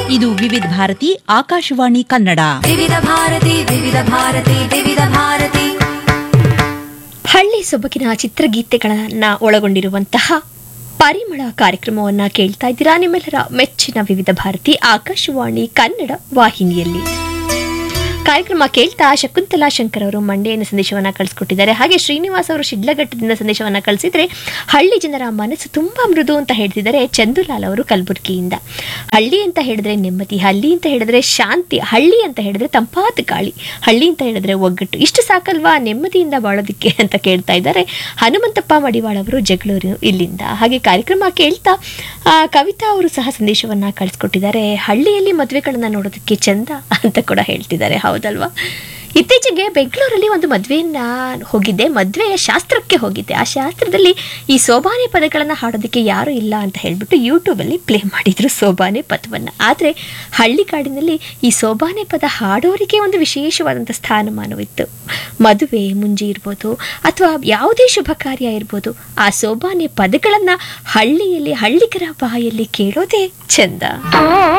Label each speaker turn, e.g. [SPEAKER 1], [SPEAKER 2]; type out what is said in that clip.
[SPEAKER 1] ಇದು ವಿವಿಧ ಭಾರತಿ ಆಕಾಶವಾಣಿ ಕನ್ನಡ
[SPEAKER 2] ವಿವಿಧ ಭಾರತಿ ವಿವಿಧ ಭಾರತಿ ವಿವಿಧ ಭಾರತಿ
[SPEAKER 3] ಹಳ್ಳಿ ಸೊಬಗಿನ ಚಿತ್ರಗೀತೆಗಳನ್ನ ಒಳಗೊಂಡಿರುವಂತಹ ಪರಿಮಳ ಕಾರ್ಯಕ್ರಮವನ್ನ ಕೇಳ್ತಾ ಇದ್ದೀರಾ ನಿಮ್ಮೆಲ್ಲರ ಮೆಚ್ಚಿನ ವಿವಿಧ ಭಾರತಿ ಆಕಾಶವಾಣಿ ಕನ್ನಡ ವಾಹಿನಿಯಲ್ಲಿ ಕಾರ್ಯಕ್ರಮ ಕೇಳ್ತಾ ಶಕುಂತಲಾ ಶಂಕರ್ ಅವರು ಮಂಡ್ಯನ ಸಂದೇಶವನ್ನ ಕಳಿಸ್ಕೊಟ್ಟಿದ್ದಾರೆ ಹಾಗೆ ಶ್ರೀನಿವಾಸ್ ಅವರು ಶಿಡ್ಲಘಟ್ಟದಿಂದ ಸಂದೇಶವನ್ನ ಕಳಿಸಿದ್ರೆ ಹಳ್ಳಿ ಜನರ ಮನಸ್ಸು ತುಂಬಾ ಮೃದು ಅಂತ ಹೇಳ್ತಿದ್ದಾರೆ ಚಂದುಲಾಲ್ ಅವರು ಕಲಬುರಗಿಯಿಂದ ಹಳ್ಳಿ ಅಂತ ಹೇಳಿದ್ರೆ ನೆಮ್ಮದಿ ಹಳ್ಳಿ ಅಂತ ಹೇಳಿದ್ರೆ ಶಾಂತಿ ಹಳ್ಳಿ ಅಂತ ಹೇಳಿದ್ರೆ ತಂಪಾದ ಗಾಳಿ ಹಳ್ಳಿ ಅಂತ ಹೇಳಿದ್ರೆ ಒಗ್ಗಟ್ಟು ಇಷ್ಟು ಸಾಕಲ್ವಾ ನೆಮ್ಮದಿಯಿಂದ ಬಾಳೋದಿಕ್ಕೆ ಅಂತ ಕೇಳ್ತಾ ಇದ್ದಾರೆ ಹನುಮಂತಪ್ಪ ಮಡಿವಾಳ ಅವರು ಜಗಳೂರು ಇಲ್ಲಿಂದ ಹಾಗೆ ಕಾರ್ಯಕ್ರಮ ಕೇಳ್ತಾ ಆ, ಕವಿತಾ ಅವರು ಸಹ ಸಂದೇಶವನ್ನ ಕಳಿಸ್ಕೊಟ್ಟಿದ್ದಾರೆ ಹಳ್ಳಿಯಲ್ಲಿ ಮದುವೆಗಳನ್ನ ನೋಡೋದಕ್ಕೆ ಚಂದ ಅಂತ ಕೂಡ ಹೇಳ್ತಿದ್ದಾರೆ ಹೌದಲ್ವಾ ಇತ್ತೀಚೆಗೆ ಬೆಂಗಳೂರಲ್ಲಿ ಒಂದು ಮದುವೆಯನ್ನ ಹೋಗಿದ್ದೆ ಮದುವೆಯ ಶಾಸ್ತ್ರಕ್ಕೆ ಹೋಗಿದ್ದೆ ಆ ಶಾಸ್ತ್ರದಲ್ಲಿ ಈ ಸೋಬಾನೆ ಪದಗಳನ್ನು ಹಾಡೋದಕ್ಕೆ ಯಾರೂ ಇಲ್ಲ ಅಂತ ಹೇಳ್ಬಿಟ್ಟು ಯೂಟ್ಯೂಬಲ್ಲಿ ಪ್ಲೇ ಮಾಡಿದ್ರು ಸೋಬಾನೆ ಪದವನ್ನು ಆದರೆ ಹಳ್ಳಿಗಾಡಿನಲ್ಲಿ ಈ ಸೋಬಾನೆ ಪದ ಹಾಡೋರಿಗೆ ಒಂದು ವಿಶೇಷವಾದಂಥ ಸ್ಥಾನಮಾನವಿತ್ತು ಮದುವೆ ಮುಂಜಿ ಇರ್ಬೋದು ಅಥವಾ ಯಾವುದೇ ಶುಭ ಕಾರ್ಯ ಇರ್ಬೋದು ಆ ಸೋಬಾನೆ ಪದಗಳನ್ನು ಹಳ್ಳಿಯಲ್ಲಿ ಹಳ್ಳಿಗರ ಬಾಯಲ್ಲಿ ಕೇಳೋದೇ ಚಂದ